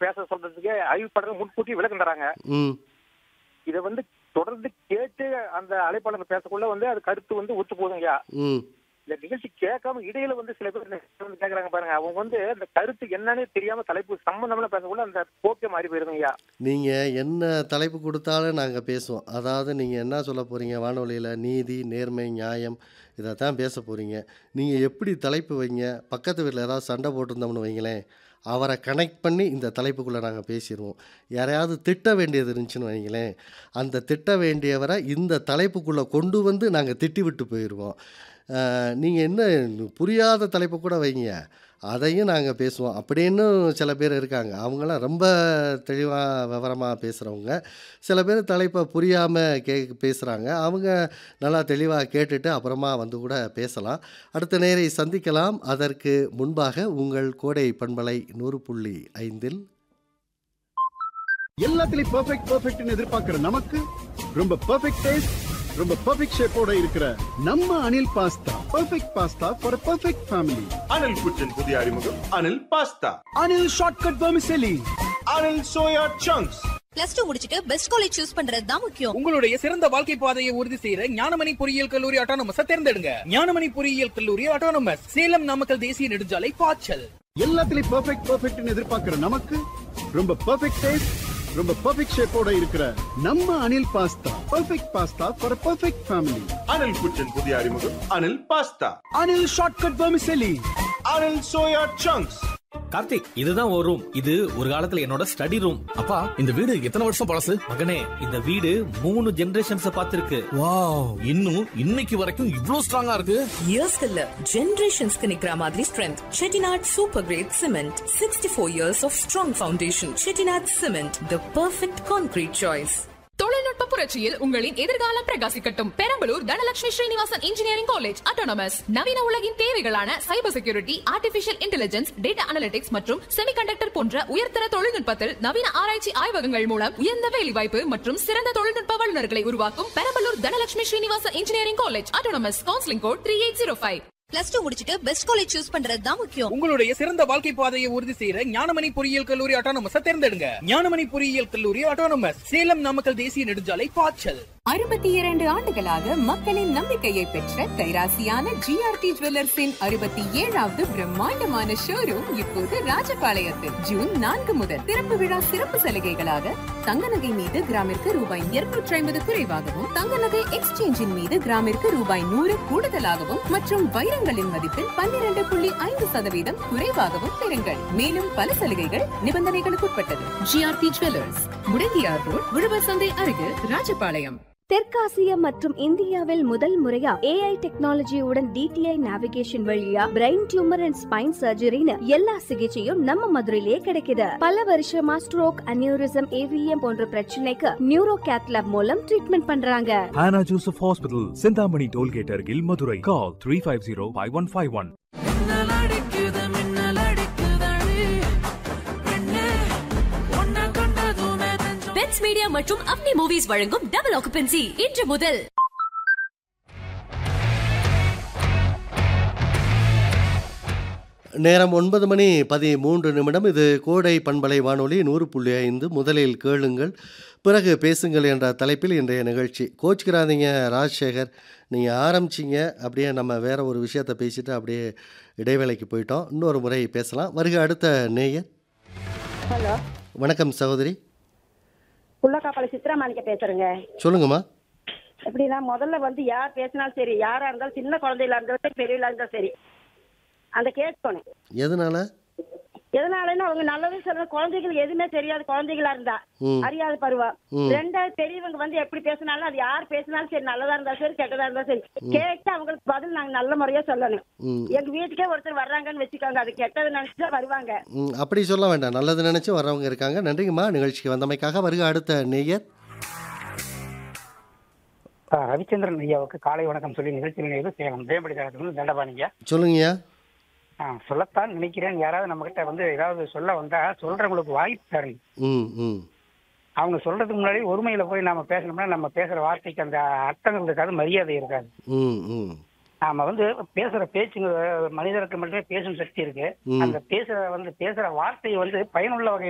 பேச சொல்றதுக்கு அறிவிப்பாளர்கள் முன்கூட்டி விளக்கம் தராங்க ம் இதை வந்து தொடர்ந்து கேட்டு அந்த அழைப்பாளர் பேசக்குள்ள வந்து அது கருத்து வந்து ஒத்து போகுதுங்கய்யா ம் இந்த நிகழ்ச்சி கேட்காம இடையில வந்து சில பேர் வந்து கேக்குறாங்க பாருங்க அவங்க வந்து அந்த கருத்து என்னன்னே தெரியாம தலைப்பு சம்பந்தம்ல பேசக்குள்ள அந்த போக்கே மாறி போயிருதுங்கய்யா நீங்கள் என்ன தலைப்பு கொடுத்தாலும் நாங்கள் பேசுவோம் அதாவது நீங்கள் என்ன சொல்ல போகிறீங்க வானொலியில் நீதி நேர்மை நியாயம் இதை தான் பேச போகிறீங்க நீங்கள் எப்படி தலைப்பு வைங்க பக்கத்து வீட்டில் ஏதாவது சண்டை போட்டிருந்தோம்னு வைங்களேன் அவரை கனெக்ட் பண்ணி இந்த தலைப்புக்குள்ளே நாங்கள் பேசிடுவோம் யாரையாவது திட்ட வேண்டியது இருந்துச்சுன்னு வைங்களேன் அந்த திட்ட வேண்டியவரை இந்த தலைப்புக்குள்ளே கொண்டு வந்து நாங்கள் திட்டி விட்டு போயிடுவோம் நீங்கள் என்ன புரியாத தலைப்பு கூட வைங்க அதையும் நாங்கள் பேசுவோம் அப்படின்னு சில பேர் இருக்காங்க அவங்களாம் ரொம்ப தெளிவாக விவரமாக பேசுகிறவங்க சில பேர் தலைப்பை புரியாமல் கே பேசுகிறாங்க அவங்க நல்லா தெளிவாக கேட்டுட்டு அப்புறமா வந்து கூட பேசலாம் அடுத்த நேரை சந்திக்கலாம் அதற்கு முன்பாக உங்கள் கோடை பண்பலை நூறு புள்ளி ஐந்தில் எல்லாத்துலயும் பெர்ஃபெக்ட் பெர்ஃபெக்ட்னு எதிர்பார்க்கிற நமக்கு ரொம்ப பெர்ஃபெக்ட் டேஸ்ட் ரொம்ப பெர்ஃபெக்ட் ஷேப்போட இருக்கிற நம்ம Anil pasta perfect pasta for perfect family Anil kitchen புதிய அறிமுகம் Anil pasta Anil shortcut vermicelli Anil soya chunks plus two முடிச்சிட்டு பெஸ்ட் காலேஜ் சூஸ் பண்றது தான் முக்கியம் உங்களுடைய சிறந்த வாழ்க்கை பாதையை உறுதி செய்யற ஞானமணி பொறியியல் கல்லூரி ஆட்டோனமஸ் தேர்ந்தெடுங்க ஞானமணி பொறியியல் கல்லூரி ஆட்டோனமஸ் சேலம் நாமக்கல் தேசிய நெடுஞ்சாலை பாய்ச்சல் எல்லாத்துலயும் பெர்ஃபெக்ட் பெர்ஃபெக்ட்னு எதிர்பார்க்கிற நமக்கு ரொம்ப பெர்ஃபெக்ட் டேஸ்ட் ரொம்ப பெர்ஃபெக்ட் ஷேப்போட இருக்கிற நம்ம Anil pasta perfect pasta for perfect family Anil kitchen புதிய அறிமுகம் Anil pasta Anil shortcut vermicelli Anil soya chunks Karthik இதுதான் ஒரு ரூம் இது ஒரு காலத்துல என்னோட ஸ்டடி ரூம் அப்பா இந்த வீடு எத்தனை வருஷம் பழசு மகனே இந்த வீடு மூணு ஜெனரேஷன்ஸ் பார்த்திருக்கு வாவ் இன்னும் இன்னைக்கு வரைக்கும் இவ்ளோ ஸ்ட்ராங்கா இருக்கு இயர்ஸ்க்கு இல்ல ஜெனரேஷன்ஸ்க்கு நிக்கிற மாதிரி strength Chettinad super great cement sixty four years of strong foundation Chettinad cement the perfect concrete choice தொழில்நுட்ப புரட்சியில் உங்களின் எதிர்காலம் பிரகாசிக்கட்டும் Perambalur Dhanalakshmi Srinivasan engineering college autonomous நவீன உலகின் தேவைகளான cyber security artificial intelligence data analytics மற்றும் செமிகண்டக்டர் போன்ற உயர்தர தொழில்நுட்பத்தில் நவீன ஆராய்ச்சி ஆய்வகங்கள் மூலம் உயர்ந்த வேலைவாய்ப்பு மற்றும் சிறந்த தொழில்நுட்ப வல்லுநர்களை உருவாக்கும் Perambalur Dhanalakshmi Srinivasan engineering college autonomous counselling code three eight zero five plus two முடிச்சிட்டு பெஸ்ட் காலேஜ் சூஸ் பண்றது தான் முக்கியம் உங்களுடைய சிறந்த வாழ்க்கை பாதையை உறுதி செய்யற ஞானமணி பொறியியல் கல்லூரி ஆட்டோனமஸ் தேர்ந்தெடுங்க ஞானமணி பொறியியல் கல்லூரி ஆட்டோனமஸ் சேலம் நாமக்கல் தேசிய நெடுஞ்சாலை பாய்ச்சல் அறுபத்தி இரண்டு ஆண்டுகளாக மக்களின் நம்பிக்கையை பெற்ற கைராசியான ஜிஆர்டி ஜுவல்லர்ஸின் அறுபத்தி ஏழாவது பிரம்மாண்டமான ஷோரூம் இப்போது ராஜபாளையத்தில் ஜூன் நான்கு முதல் திறப்பு விழா சிறப்பு சலுகைகளாக தங்க நகை மீது கிராமிற்கு ரூபாய் இருநூற்றி ஐம்பது குறைவாகவும் தங்க நகை எக்ஸ்சேஞ்சின் மீது கிராமிற்கு ரூபாய் நூறு கூடுதலாகவும் மற்றும் வைரங்களின் மதிப்பில் பன்னிரண்டு புள்ளி ஐந்து சதவீதம் குறைவாகவும் பெறுங்கள் மேலும் பல சலுகைகள் நிபந்தனைகளுக்குட்பட்டது ஜிஆர்டி ஜுவல்லர்ஸ் முடங்கியார் ரோட் உழவர் சந்தை அருகில் ராஜபாளையம் தெற்காசிய மற்றும் இந்தியாவில் முதல் முறையா ஏஐ டெக்னாலஜியுடன் டிடிஐ நேவிகேஷன் வழியா பிரெயின் டியூமர் அண்ட் ஸ்பைன் சர்ஜரின்னு எல்லா சிகிச்சையும் நம்ம மதுரையிலே கிடைக்குது பல வருஷமா ஸ்ட்ரோக் அனியூரிசம் ஏவிஎம் போன்ற பிரச்சனைக்கு நியூரோ கேத்லாப் மூலம் ட்ரீட்மெண்ட் பண்றாங்க Hannah Joseph Hospital, Sindhamani Tollgate Argil, Madurai. Call 350-5151. பெட்ஸ் மீடியா மற்றும் அப்னி மூவிஸ் வழங்கும் டபுள் ஆக்குபென்சி இன்று முதல் நேரம் ஒன்பது மணி பதிமூன்று நிமிடம் இது கோடை பண்பலை வானொலி நூறு புள்ளி ஐந்து முதலில் கேளுங்கள் பிறகு பேசுங்கள் என்ற தலைப்பில் இன்றைய நிகழ்ச்சி கோச்சிக்கிறாதீங்க ராஜசேகர் நீங்கள் ஆரம்பிச்சிங்க அப்படியே நம்ம வேற ஒரு விஷயத்தை பேசிட்டு அப்படியே இடைவேளைக்கு போயிட்டோம் இன்னொரு முறை பேசலாம் வருக அடுத்த நேயர் ஹலோ வணக்கம் சகோதரி புள்ளக்காப்பாளி சித்ரா மாணிக்க பேசுறேங்க சொல்லுங்கம்மா எப்படின்னா முதல்ல வந்து யார் பேசினாலும் சரி யாரா இருந்தாலும் சின்ன குழந்தையில இருந்தாலும் சரி பெரியவங்களா இருந்தாலும் சரி அந்த கேட்கணும் எதனால எதனாலன்னா அவங்க நல்லது சொல்ற குழந்தைகள் எதுவுமே தெரியாது குழந்தைகளா இருந்தா ம். அறியாத பருவம் ம். ரெண்டாவது பெரியவங்க வந்து எப்படி பேசினாலும் அது யார் பேசினாலும் சரி நல்லதா இருந்தாலும் சரி கெட்டதா இருந்தாலும் சரி கேட்டு அவங்களுக்கு பதில் நாங்க நல்ல முறையா சொல்லணும் ம் எங்க வீட்டுக்கே ஒருத்தர் வர்றாங்கன்னு வச்சுக்கோங்க அது கெட்டது நினைச்சா வருவாங்க ம், அப்படி சொல்ல வேண்டாம் நல்லது நினச்சி வர்றவங்க இருக்காங்க நன்றிங்கம்மா நிகழ்ச்சிக்கு வந்தமைக்காக வருக அடுத்த நேயர் ரவிச்சந்திரன் ஐயாவுக்கு காலை வணக்கம் சொல்லி நிகழ்ச்சி நினைவு சேலம் தேம்படி தரத்துல தண்டபாணிங்க சொல்லுங்கய்யா ஆ, சொல்லத்தான் நினைக்கிறேன் யாராவது நம்ம கிட்ட வந்து ஏதாவது சொல்ல வந்தா சொல்றவங்களுக்கு வாய்ப்பு தரணும் ம் ம் அவங்க சொல்றதுக்கு முன்னாடி ஒருமையில போய் நாம பேசணும்னா நம்ம பேசுற வார்த்தைக்கு அந்த அர்த்தங்கள் இருக்காது மரியாதை இருக்காது ம் ம் நாம வந்து பேசுற பேச்சுங்க மனிதருக்கு மட்டுமே பேசும் சக்தி இருக்கு ம். அந்த பேசுற வந்து பேசுற வார்த்தையை வந்து பயனுள்ள வகையில்